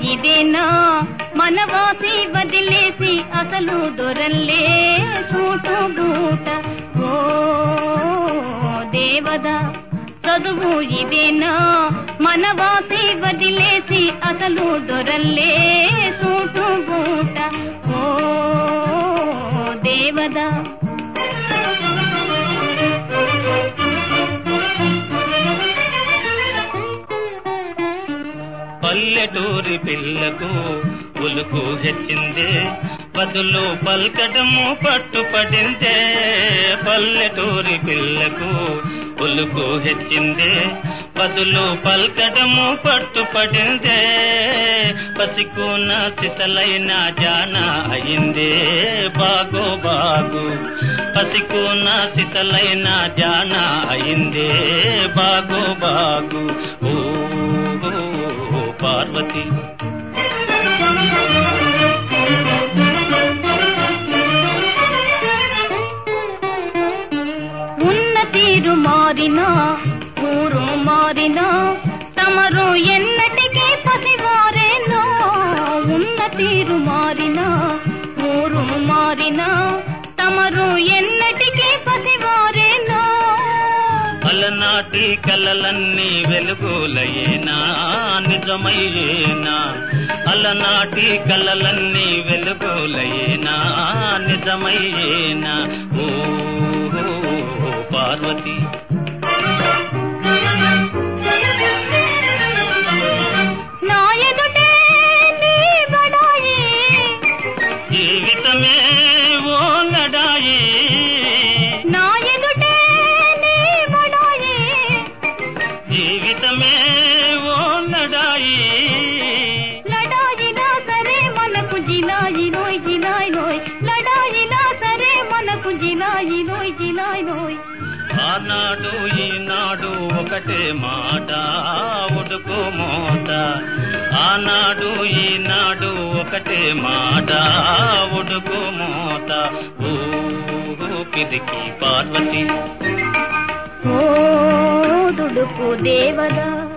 ఇదేనా మనవాసి వదిలేసి అసలు దొరల్లే సూటు బూట ఓ దేవదా చదువు ఇదేనా మనవాసి వదిలేసి అసలు దొరల్లే సూటు బూట ఓ దేవదా పల్లెటూరి పిల్లకు ఉలుకు హెచ్చిందే బదులు పల్కటము పట్టుపడిందే పల్లెటూరి పిల్లకు ఉలుకు హెచ్చిందే బదులు పల్కటము పట్టుపడిందే పసికున సిసలైన జాన అయిందే బాగు బాగు పసికున సిసలైన జాన అయిందే బాగు బాగు ఓ ఓ పార్వతి ఉన్న తీరు మారినా ఊరు మారినా తమరు ఎన్నటికీ పసివారేనో ఉన్న తీరు మారినా ఊరు మారినా తమరు ఎన్నటికీ పసివారేనో అలనాటి కలలన్నీ వెలుగులయేనా నిజమయ్యేనా అలనాటి కలలన్నీ వెలుగులయేనా నిజమయ్యేనా ఓ పార్వతి నా ఎదుటే నీ బడాయి జీవితమే ఓ లడాయి నా ఎదుటే నీ బడాయి జీవితమే ఓ లడాయి లడాయినా సరే మనకు జిలాయి నోయ్ జిలాయి నోయ్ లడాయినా సరే మనకు జిలాయి నోయ్ జిలాయి నోయ్ ఆనాడు ఈనాడు ఒకటే మాట ఉడుకు మోత ఆనాడు ఈనాడు ఒకటే మాట ఉడుకు మోత ఊపిరికి పార్వతి ఓ దుడుకు దేవదా